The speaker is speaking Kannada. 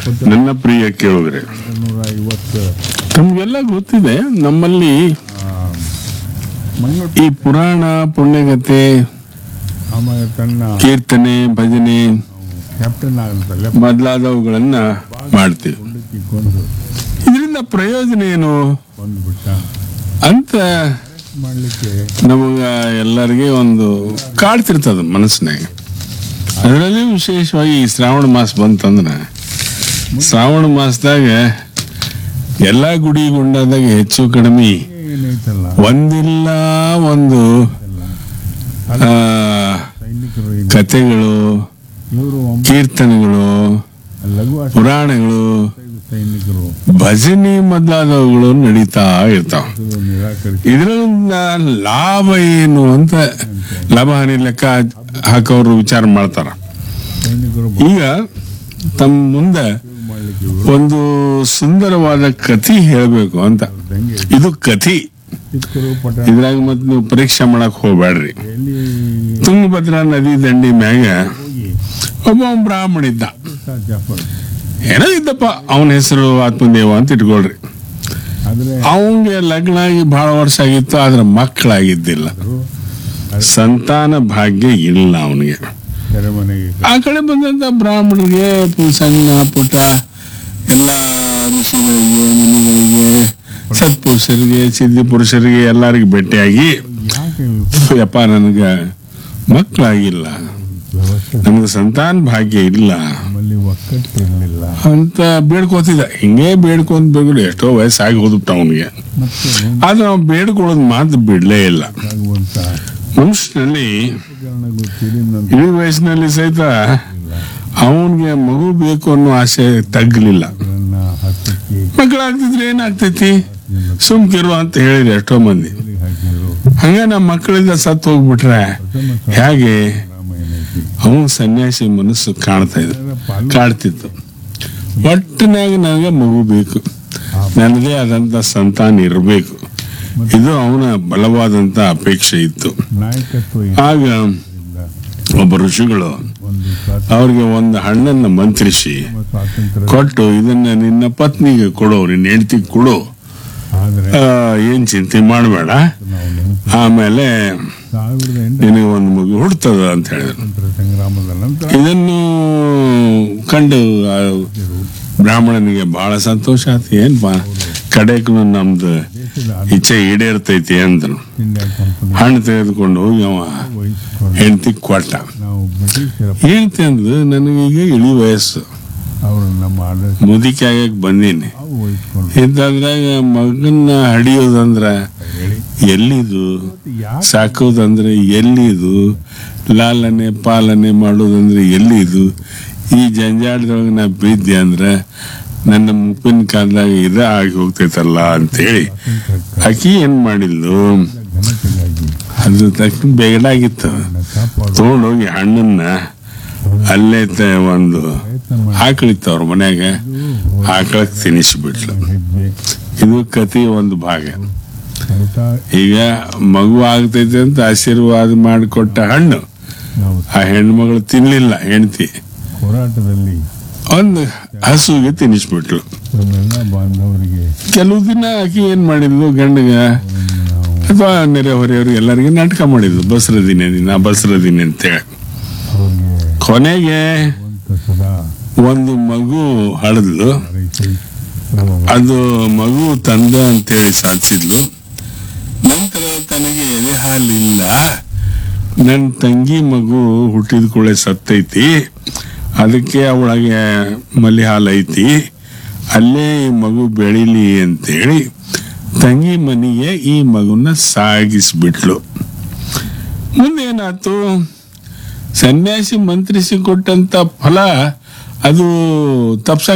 ನನ್ನ ಪ್ರಿಯ ಕೇಳಿದ್ರೆ ನೂರ ಐವತ್ತು ತಮ್ಗೆಲ್ಲ ಗೊತ್ತಿದೆ ನಮ್ಮಲ್ಲಿ ಮಂಗಳೂರು ಈ ಪುರಾಣ ಪುಣ್ಯಗತೆ ಆಮೇಲೆ ತನ್ನ ಕೀರ್ತನೆ ಭಜನೆ ಕ್ಯಾಪ್ಟನ್ ಆಗಂತಲ್ಲ ಮೊದಲಾದವುಗಳನ್ನ ಮಾಡ್ತೀವಿ ಕೊಂಡಕ್ಕಿ ಕೊಂದು ಇದರಿಂದ ಪ್ರಯೋಜನ ಏನು ಕೊಂದ್ಬಿಟ್ಟ ಅಂತ ಮಾಡಲಿಕ್ಕೆ ನಮಗ ಎಲ್ಲರಿಗೆ ಒಂದು ಕಾಡ್ತಿರ್ತದ ಮನಸ್ಸಿನಾಗ ಅದರಲ್ಲಿ ವಿಶೇಷವಾಗಿ ಈ ಶ್ರಾವಣ ಮಾಸ ಬಂತಂದ್ರೆ ಶ್ರಾವಣ ಮಾಸದಾಗ ಎಲ್ಲ ಗುಡಿ ಗುಂಡಾದಾಗ ಹೆಚ್ಚು ಕಡಿಮೆ ಏನೈತಲ್ಲ ಒಂದಿಲ್ಲ ಒಂದು ಎಲ್ಲ ಆ, ಸೈನಿಕರು ಈಗ ಕಥೆಗಳು ಇವರು ಕೀರ್ತನೆಗಳು ಲಘು ಅಶ್ವ ಪುರಾಣಗಳು ಸೈನಿಕರು ಭಜನೆ ಮೊದಲಾದವುಗಳು ನಡೀತಾ ಇರ್ತಾವ ಇದು ನಿರಾಕರಿಸಿ ಇದರಿಂದ ಲಾಭ ಏನು ಅಂತ ಲಾಭ ಹಾನಿ ಲೆಕ್ಕ ಹಾಕೋರು ವಿಚಾರ ಮಾಡ್ತಾರ ಸೈನಿಕರು ಈಗ ತಮ್ಮ ಮುಂದೆ ಮಾಡಲಿಕ್ಕೆ ಇವರು ಒಂದು ಸುಂದರವಾದ ಕಥೆ ಹೇಳಬೇಕು ಅಂತ ದಂಗೆ ಇದು ಕಥೆ ಚಿಕ್ಕರು ಪಟ ಇದ್ರಾಗ ಮತ್ತೆ ನೀವು ಪರೀಕ್ಷೆ ಮಾಡಕ್ ಹೋಗ್ಬೇಡ್ರಿ ಎಲ್ಲಿ ತುಂಗಭದ್ರಾ ನದಿ ದಂಡಿ ಮ್ಯಾಗ ಹೋಗಿ ಒಬ್ಬ ಬ್ರಾಹ್ಮಣ ಇದ್ದ ಉಸ್ತಾದ್ ಜಾಫರ್ ಏನೋ ಇದ್ದಪ್ಪ ಅವನ ಹೆಸರು ಆತ್ಮದೇವ ಅಂತ ಇಟ್ಕೊಳ್ರಿ ಆದ್ರೆ ಅವನಿಗೆ ಲಗ್ನ ಆಗಿ ಬಹಳ ವರ್ಷ ಆಗಿತ್ತು ಆದ್ರೆ ಮಕ್ಕಳಾಗಿದ್ದಿಲ್ಲ ಅವರು ಸಂತಾನ ಭಾಗ್ಯ ಇಲ್ಲ ಅವನಿಗೆ ಸೆರೆಮನೆಗೆ ಆ ಕಡೆ ಬಂದಂತ ಬ್ರಾಹ್ಮಣರಿಗೆ ಪು- ಸಣ್ಣ ಪುಟ್ಟ ಎಲ್ಲ ಋಷಿಗಳಿಗೆ ಮುನಿಗಳಿಗೆ ಸತ್ಪುರುಷರಿಗೆ ಸಿದ್ಧಿ ಪುರುಷರಿಗೆ ಎಲ್ಲರಿಗೆ ಭೇಟಿಯಾಗಿ ಯಾಕೆ ಯಪ್ಪ ನನಗೆ ಮಕ್ಕಳಾಗಿಲ್ಲ ವ್ಯವಸ್ಥೆ ನಮಗೆ ಸಂತಾನ ಭಾಗ್ಯ ಇಲ್ಲ ನಮ್ಮಲ್ಲಿ ಒಕ್ಕಟ್ಟು ಇರಲಿಲ್ಲ ಅಂತ ಬೇಡ್ಕೋತಿದ್ದ ಹಿಂಗೆ ಬೇಡ್ಕೊಂತ ಬೇಡ ಎಷ್ಟೋ ವಯಸ್ಸಾಗಿ ಹೋದ್ಬಿಟ್ಟ ಅವನಿಗೆ ಮತ್ತೆ ಆದ್ರೆ ನಾವು ಬೇಡ್ಕೊಳ್ಳೋದು ಮಾತು ಬಿಡ್ಲೇ ಇಲ್ಲ ಆಗುವಂತ ಮನುಷ್ಯನಲ್ಲಿ ಉಪಕರಣಗಳು ತಿಳಿದಂತ ಇಡೀ ವಯಸ್ಸಿನಲ್ಲಿ ಸಹಿತ ಅವನಿಗೆ ಮಗು ಬೇಕು ಅನ್ನೋ ಆಸೆ ತಗ್ಲಿಲ್ಲ ನನ್ನ ಹತ್ತಕ್ಕೆ ಮಕ್ಕಳಾಗ್ತಿದ್ರೆ ಏನಾಗ್ತೈತಿ ಸುಮ್ಕಿರು ಅಂತ ಹೇಳಿದ್ರು ಎಷ್ಟೋ ಮಂದಿ ಹಾಕಿದ್ರು ಹಂಗ ನಮ್ಮ ಮಕ್ಕಳಿಂದ ಸತ್ತು ಹೋಗ್ಬಿಟ್ರೆ ಪ್ರಥಮ ಹೇಗೆ ರಾಮಾಯಣ ಐತಿ ಅವನ್ ಸನ್ಯಾಸಿ ಮನಸ್ಸು ಕಾಣ್ತಾ ಇದ್ರು ಅದರ ಪಾಲು ಕಾಡ್ತಿತ್ತು ಒಟ್ಟಿನಾಗ ನನಗೆ ಮಗು ಬೇಕು ನನಗೆ ಆದಂತ ಸಂತಾನ ಇರಬೇಕು ಇದು ಅವನ ಬಲವಾದಂತ ಅಪೇಕ್ಷೆ ಇತ್ತು ನಾಯಕತ್ವ ಆಗ ಇದ್ರಿಂದ ಒಬ್ಬ ಋಷಿಗಳು ಒಂದು ಸ್ವಾತ- ಅವ್ರಿಗೆ ಒಂದು ಹಣ್ಣನ್ನ ಮಂತ್ರಿಸಿ ಸ್ವಾತಂತ್ರ್ಯ ಕೊಟ್ಟು ಇದನ್ನ ನಿನ್ನ ಪತ್ನಿಗೆ ಕೊಡು ನಿನ್ನ ಹೆಂಡತಿಗೆ ಕೊಡು ಆದ್ರೆ ಆ, ಏನ್ ಚಿಂತೆ ಮಾಡಬೇಡ ನಾವು ನೆನಪು ಆಮೇಲೆ ಸಾವಿರದ ಎಂಟು ನಿನಗೆ ಒಂದು ಮಗು ಹುಡ್ತದ ಅಂತ ಹೇಳಿದ್ರು ಸ್ವಾತಂತ್ರ್ಯ ಸಂಗ್ರಾಮದ ನಂತರ ಇದನ್ನು ಕಂಡು ಆ ಬ್ರಾಹ್ಮಣನಿಗೆ ಬಹಳ ಸಂತೋಷ ಆಯ್ತು ಏನ್ಪಾ ಕಡೆಗೂ ನಮ್ದು ದೇಶದ ಇಚ್ಛೆ ಈಡೇರ್ತೈತಿ ಅಂದ್ರು ಇಂಡಿಯಾ ಕಂಪನಿ ಹಣ್ಣು ತೆಗೆದುಕೊಂಡು ಹೋಗಿ ಅವ ವಹಿಸಿಕೊಂಡು ಹೆಂಡತಿ ಕೊಟ್ಟ ನಾವು ಬ್ರಿಟಿಷರ ಹೇಳ್ತಿ ಅಂದ್ರು ನನಗೀಗ ಇಳಿ ವಯಸ್ಸು ಅವರು ನಮ್ಮ ಆಡಳಿತ ಮುದುಕಿ ಆಗಕ್ ಬಂದೀನಿ ನಾವು ವಹಿಸ್ಕೊಂಡು ಇಂಥದ್ರಾಗ ಮಗನ್ನ ಹಡಿಯೋದಂದ್ರ ಹೇಳಿ ಎಲ್ಲಿದು ಯಾಕೆ ಸಾಕೋದಂದ್ರೆ ಎಲ್ಲಿದು ಲಾಲನೆ ಪಾಲನೆ ಮಾಡೋದಂದ್ರೆ ಎಲ್ಲಿದು ಈ ಜಂಜಾಟದೊಳಗೆ ನಾ ಬಿದ್ದೆ ಅಂದ್ರೆ ನನ್ನ ಮುಪ್ಪಿನ ಕಾಲದಾಗ ಇದ ಆಗಿ ಹೋಗ್ತೈತಲ್ಲ ಅಂತೇಳಿ ಆಕಿ ಏನ್ ಮಾಡಿದ್ಲು ಘನತೆಗಾಗಿ ಅದು ತಕ್ಕ ಬೇಗಡಾಗಿತ್ತು ಕಾಪಾಡು ತಗೊಂಡೋಗಿ ಹಣ್ಣನ್ನ ಅಲ್ಲೇ ತ- ಒಂದು ಪ್ರಯತ್ನ ಮಾಡಿ ಆಕಳಿತ್ತು ಅವ್ರ ಮನ್ಯಾಗ ಆಕಳಕ್ಕೆ ತಿನ್ನಿಸ್ಬಿಟ್ಲು ಹೆಜ್ಜೆ ಇದು ಕಥೆಯ ಒಂದು ಭಾಗ ಊಟ ಈಗ ಮಗು ಆಗ್ತೈತೆ ಅಂತ ಆಶೀರ್ವಾದ ಮಾಡಿಕೊಟ್ಟ ಹಣ್ಣು ನಾವು ಆ ಹೆಣ್ಮಗಳು ತಿನ್ಲಿಲ್ಲ ಹೆಂಡತಿ ಹೋರಾಟದಲ್ಲಿ ಒಂದು ಹಸುಗೆ ತಿನ್ನಿಸ್ಬಿಟ್ಲು ನಮ್ಮೆಲ್ಲ ಬಾಂಧವರಿಗೆ ಕೆಲವು ದಿನ ಆಕಿ ಏನ್ ಮಾಡಿದ್ಲು ಗಂಡಗ ನಾವು ಅಥವಾ ನೆರೆಹೊರೆಯವ್ರಿಗೆ ಎಲ್ಲರಿಗೆ ನಾಟಕ ಮಾಡಿದ್ಲು ಬಸ್ರ ದಿನ ದಿನ ಬಸ್ರ ದಿನ ಅಂತೇಳಿ ಅವ್ರಿಗೆ ಕೊನೆಗೆ ಅಂತ ಸದಾ ಒಂದು ಮಗು ಹಳದ್ಲು ಹಾರೈಸಿ ಅದು ಮಗು ತಂದ ಅಂತೇಳಿ ಸಾಧಿಸಿದ್ಲು ನಂತರ ತನಗೆ ಎದೆ ಹಾಲಿಲ್ಲ ನನ್ನ ತಂಗಿ ಮಗು ಹುಟ್ಟಿದ ಕೂಡಲೇ ಸತ್ತೈತಿ ಅದಕ್ಕೆ ಅವಳಗೆ ಮಲ್ಲಿ ಹಾಲು ಐತಿ ಅಲ್ಲೇ ಈ ಮಗು ಬೆಳಿಲಿ ಅಂತೇಳಿ ತಂಗಿ ಮನೆಗೆ ಈ ಮಗುನ ಸಾಗಿಸ್ಬಿಟ್ಲು ಮುಂದೇನಾಯ್ತು ಸನ್ಯಾಸಿ ಮಂತ್ರಿಸಿ ಕೊಟ್ಟಂತ ಫಲ ಅದು ತಪ್ಸ